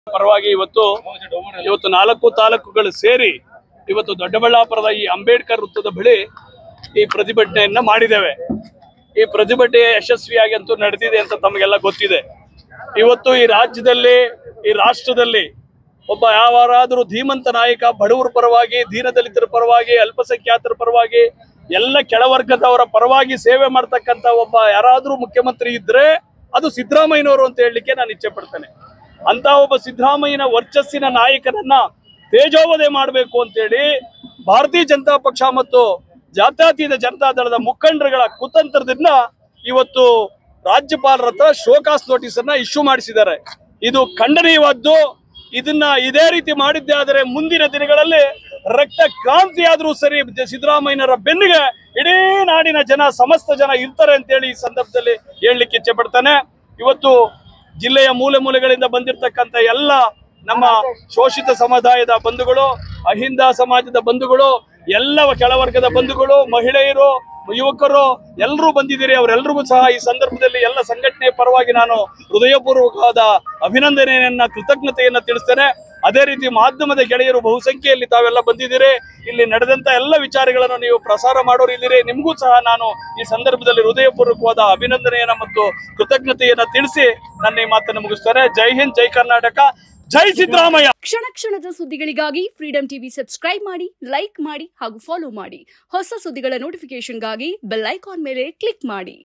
ಪರವಾಗಿ ಇವತ್ತು ಇವತ್ತು ನಾಲ್ಕು ತಾಲೂಕುಗಳು ಸೇರಿ ಇವತ್ತು ದೊಡ್ಡಬಳ್ಳಾಪುರದ ಈ ಅಂಬೇಡ್ಕರ್ ವೃತ್ತದ ಬಳಿ ಈ ಪ್ರತಿಭಟನೆಯನ್ನ ಮಾಡಿದ್ದೇವೆ ಈ ಪ್ರತಿಭಟನೆ ಯಶಸ್ವಿಯಾಗಿ ಅಂತೂ ನಡೆದಿದೆ ಅಂತ ತಮಗೆಲ್ಲ ಗೊತ್ತಿದೆ ಇವತ್ತು ಈ ರಾಜ್ಯದಲ್ಲಿ ಈ ರಾಷ್ಟ್ರದಲ್ಲಿ ಒಬ್ಬ ಯಾವಾರಾದರೂ ಧೀಮಂತ ನಾಯಕ ಬಡವರ ಪರವಾಗಿ ದೀನದಲಿತರ ಪರವಾಗಿ ಅಲ್ಪಸಂಖ್ಯಾತರ ಪರವಾಗಿ ಎಲ್ಲ ಕೆಳವರ್ಗದವರ ಪರವಾಗಿ ಸೇವೆ ಮಾಡ್ತಕ್ಕಂತ ಒಬ್ಬ ಯಾರಾದ್ರೂ ಮುಖ್ಯಮಂತ್ರಿ ಇದ್ರೆ ಅದು ಸಿದ್ದರಾಮಯ್ಯನವರು ಅಂತ ಹೇಳಲಿಕ್ಕೆ ನಾನು ಇಚ್ಛೆ ಪಡ್ತೇನೆ ಅಂತ ಒಬ್ಬ ಸಿದ್ದರಾಮಯ್ಯನ ವರ್ಚಸ್ಸಿನ ನಾಯಕನನ್ನ ತೇಜೋವಧೆ ಮಾಡಬೇಕು ಅಂತೇಳಿ ಭಾರತೀಯ ಜನತಾ ಪಕ್ಷ ಮತ್ತು ಜಾತ್ಯತೀತ ಜನತಾ ದಳದ ಮುಖಂಡರುಗಳ ಕುತಂತ್ರದಿಂದ ಇವತ್ತು ರಾಜ್ಯಪಾಲರ ಹತ್ರ ಶೋಕಾಸ್ ನೋಟಿಸ್ ಅನ್ನ ಇಶ್ಯೂ ಮಾಡಿಸಿದ್ದಾರೆ ಇದು ಖಂಡನೀಯವಾದ್ದು ಇದನ್ನ ಇದೇ ರೀತಿ ಮಾಡಿದ್ದೆ ಆದರೆ ಮುಂದಿನ ದಿನಗಳಲ್ಲಿ ರಕ್ತ ಕ್ರಾಂತಿ ಆದ್ರೂ ಸರಿ ಜ- ಸಿದ್ದರಾಮಯ್ಯನವರ ಬೆನ್ನಿಗೆ ಇಡೀ ನಾಡಿನ ಜನ ಸಮಸ್ತ ಜನ ಇರ್ತಾರೆ ಅಂತೇಳಿ ಈ ಸಂದರ್ಭದಲ್ಲಿ ಹೇಳಲಿಕ್ಕೆ ಇಚ್ಛೆ ಪಡ್ತಾನೆ ಇವತ್ತು ಜಿಲ್ಲೆಯ ಮೂಲೆ ಮೂಲೆಗಳಿಂದ ಬಂದಿರತಕ್ಕಂತ ಎಲ್ಲ ನಮ್ಮ ಶೋಷಿತ ಸಮುದಾಯದ ಬಂಧುಗಳು ಅಹಿಂದ ಸಮಾಜದ ಬಂಧುಗಳು ಎಲ್ಲ ಕೆಳವರ್ಗದ ಬಂಧುಗಳು ಮಹಿಳೆಯರು ಯುವಕರು ಎಲ್ಲರೂ ಬಂದಿದ್ದೀರಿ ಅವರೆಲ್ಲರಿಗೂ ಸಹ ಈ ಸಂದರ್ಭದಲ್ಲಿ ಎಲ್ಲ ಸಂಘಟನೆ ಪರವಾಗಿ ನಾನು ಹೃದಯಪೂರ್ವಕವಾದ ಅಭಿನಂದನೆಯನ್ನ ಕೃತಜ್ಞತೆಯನ್ನ ತಿಳಿಸ್ತೇನೆ ಅದೇ ರೀತಿ ಮಾಧ್ಯಮದ ಗೆಳೆಯರು ಬಹುಸಂಖ್ಯೆಯಲ್ಲಿ ತಾವೆಲ್ಲ ಬಂದಿದ್ದೀರಿ ಇಲ್ಲಿ ನಡೆದಂತ ಎಲ್ಲ ವಿಚಾರಗಳನ್ನು ನೀವು ಪ್ರಸಾರ ಮಾಡೋರಿದ್ದೀರಿ ನಿಮಗೂ ಸಹ ನಾನು ಈ ಸಂದರ್ಭದಲ್ಲಿ ಹೃದಯಪೂರ್ವಕವಾದ ಅಭಿನಂದನೆಯನ್ನ ಮತ್ತು ಕೃತಜ್ಞತೆಯನ್ನ ತಿಳಿಸಿ ನನ್ನ ಈ ಮಾತನ್ನು ಮುಗಿಸ್ತೇನೆ ಜೈ ಹಿಂದ್ ಜೈ ಕರ್ನಾಟಕ ಜೈ ಸಿದ್ದರಾಮಯ್ಯ ಕ್ಷಣ ಕ್ಷಣದ ಸುದ್ದಿಗಳಿಗಾಗಿ ಫ್ರೀಡಂ ಟಿವಿ ಸಬ್ಸ್ಕ್ರೈಬ್ ಮಾಡಿ ಲೈಕ್ ಮಾಡಿ ಹಾಗೂ ಫಾಲೋ ಮಾಡಿ ಹೊಸ ಸುದ್ದಿಗಳ ನೋಟಿಫಿಕೇಶನ್ಗಾಗಿ ಬೆಲ್ ಐಕಾನ್ ಮೇಲೆ ಕ್ಲಿಕ್ ಮಾಡಿ